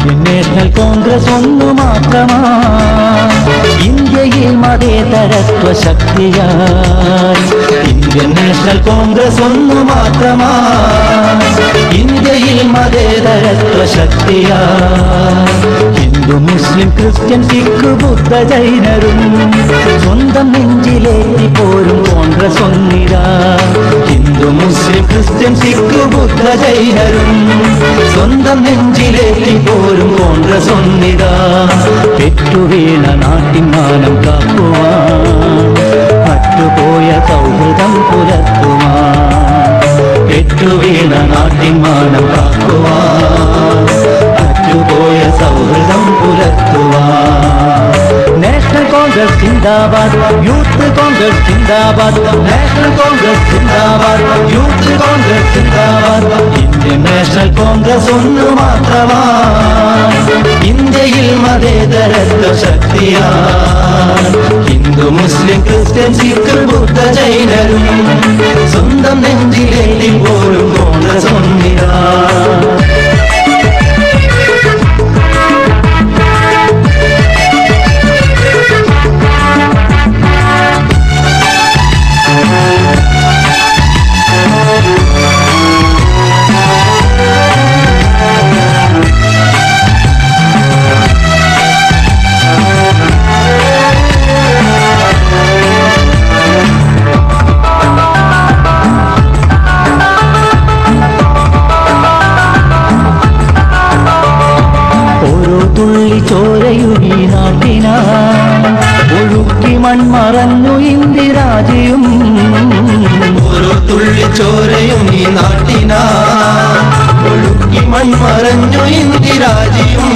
Indian National Congress ഒന്നു മാത്രമാ ഇന്ത്യയിൽ മതേതരത്വ ശക്തിയായി ഇന്ത്യൻ നാഷണൽ കോൺഗ്രസ് ഒന്നു മാത്രമാ ഇന്ത്യയിൽ മതേതരത്വ ശക്തിയായി ഹിന്ദു മുസ്ലിം ക്രിസ്ത്യൻ സിഖ് ബുദ്ധ ജൈനരും സ്വന്തം നെഞ്ചിലേറ്റി പോരും കോൺഗ്രസ് ഒന്നിരാ ഹിന്ദു മുസ്ലിം ക്രിസ്ത്യൻ സിഖ് ബുദ്ധ ജൈനരും സ്വന്തം നെഞ്ചിലേറ്റി പോരും കോൺഗ്രസ് ഒന്നിരാ പെറ്റുവീണ നാട്ടിൻ മാനം കാക്കുവാൻ മറ്റുപോയ സൗഹൃദം പുലർത്തുവാൻ പെറ്റുവീണ നാട്ടിൻ മാനം കാക്കുവാൻ മറ്റുപോയ സൗഹൃദം പുലർത്തുവാൻ നാഷണൽ കോൺഗ്രസ് സിന്ദാബാദ് യൂത്ത് കോൺഗ്രസ് സിന്ദാബാദ് നാഷണൽ കോൺഗ്രസ് സിന്ദാബാദ് യൂത്ത് കോൺഗ്രസ് സിന്ദാബാദ് ഇന്ത്യൻ നാഷണൽ കോൺഗ്രസ് ഒന്ന് മാത്രമാണ് ഇന്ത്യയിൽ മതേതരത്വ ശക്തിയാണ് ഹിന്ദു മുസ്ലിം ക്രിസ്ത്യൻ സിഖ് ബുദ്ധ ജൈനരും സ്വന്തം നെഞ്ചിലേറ്റി പോലും കോൺഗ്രസ് ഒന്നിതാണ് ഓരോ തുള്ളി ചോരയും ഈ നാട്ടിനാ ഒഴുക്കി മൺമറഞ്ഞു ഇന്ദിരാജിയും ഓരോ തുള്ളി ചോരയും ഈ നാട്ടിനാ ഒഴുക്കി മൺമറഞ്ഞു ഇന്ദിരാജിയും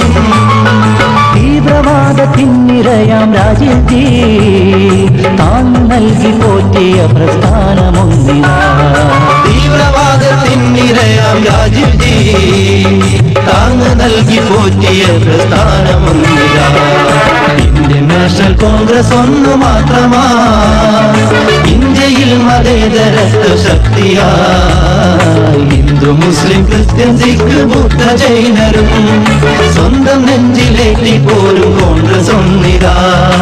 തീവ്രവാദത്തിനിരയാം രാജ്യത്തെ താൻ നൽകി പോറ്റിയ പ്രസ്ഥാനമൊന്നിനാ തീവ്രവാദത്തിനിരയാം രാജീവ്ജി താങ്ങ് നൽകി പോറ്റിയ പ്രസ്ഥാനമൊന്നില്ല ഇന്ത്യൻ നാഷണൽ കോൺഗ്രസ് ഒന്ന് മാത്രമാ ഇന്ത്യയിൽ മതേതരത്വ ശക്തിയായി ഹിന്ദു മുസ്ലിം ക്രിസ്ത്യൻ സിഖ് ബുദ്ധ ജൈനരും സ്വന്തം നെഞ്ചിലേറ്റി പോലും കോൺഗ്രസ് ഒന്നിതാ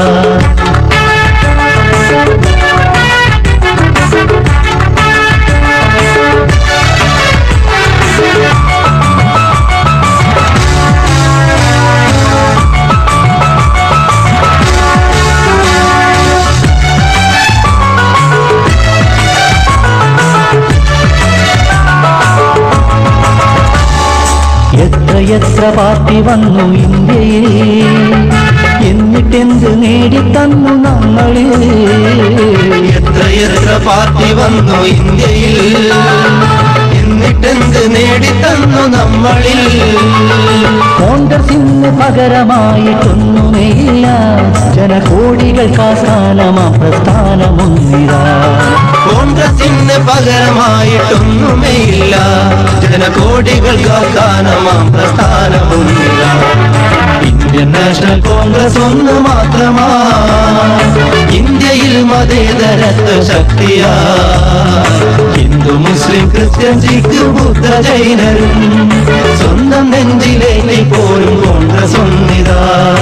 എത്ര എത്ര പാർട്ടി വന്നു ഇന്ത്യയിൽ എന്നിട്ടെന്ത് നേടിത്തന്നു നമ്മളിൽ എത്ര എത്ര പാർട്ടി വന്നു ഇന്ത്യയിൽ എന്നിട്ടെന്ത് നേടിത്തന്നു നമ്മളിൽ കോൺഗ്രസിന് പകരമായിട്ടൊന്നുമേയില്ല ജനകോടികൾക്ക് ആസ്ഥാനമാ പ്രസ്ഥാനമൊന്നിരാ കോൺഗ്രസിന് പകരമായിട്ടൊന്നുമേയില്ല ജനകോടികൾക്ക് ആസ്ഥാനമാം പ്രസ്ഥാനമൊന്നില്ല ഇന്ത്യൻ നാഷണൽ കോൺഗ്രസ് ഒന്ന് മാത്രമാ ഇന്ത്യയിൽ മതേതരത്വ ശക്തിയാ ഹിന്ദു മുസ്ലിം ക്രിസ്ത്യൻ സിഖ് ബുദ്ധ ജൈനരും സ്വന്തം നെഞ്ചിലേക്ക് പോലും കോൺഗ്രസ് ഒന്നിതാ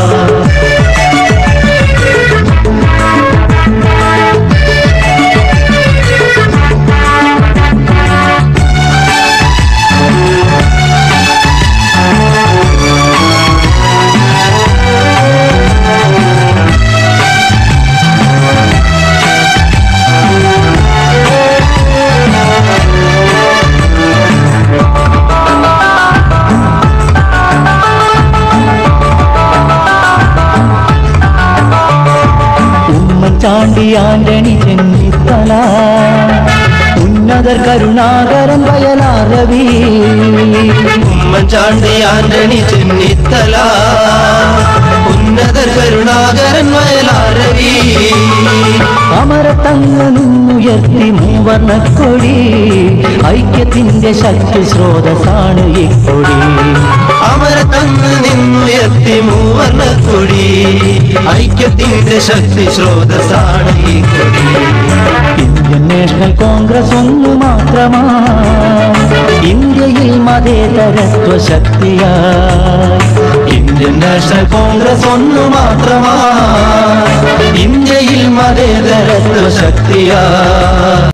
ഉമ്മൻചാണ്ടി ആന്റണി ചെന്നിത്തല ഉന്നതർ കരുണാകരൻ വയലാരവി ഉമ്മൻചാണ്ടി ആന്റണി ചെന്നിത്തല ഉന്നതർ കരുണാകരൻ വയലാരവി അമരത്തങ്ങ് നിന്നുയർത്തി മൂവർണ്ണക്കൊടി ഐക്യത്തിന്റെ ശക്തി സ്രോതസ്സാണ് ഈ കൊടി അമരത്തങ്ങ് നിന്നുയർത്തി മൂവർണ്ണക്കൊടി ഐക്യത്തിന്റെ ശക്തി സ്രോതസ്സാണ് ഈ കൊടി ഇന്ത്യൻ നാഷണൽ കോൺഗ്രസ് ഒന്നു മാത്രമാ ഇന്ത്യയിൽ മതേതരത്വ ശക്തിയായി നാഷണൽ കോൺഗ്രസ് ഒന്നു മാത്രമാ ഇന്ത്യയിൽ മതേതരത്വ ശക്തിയാ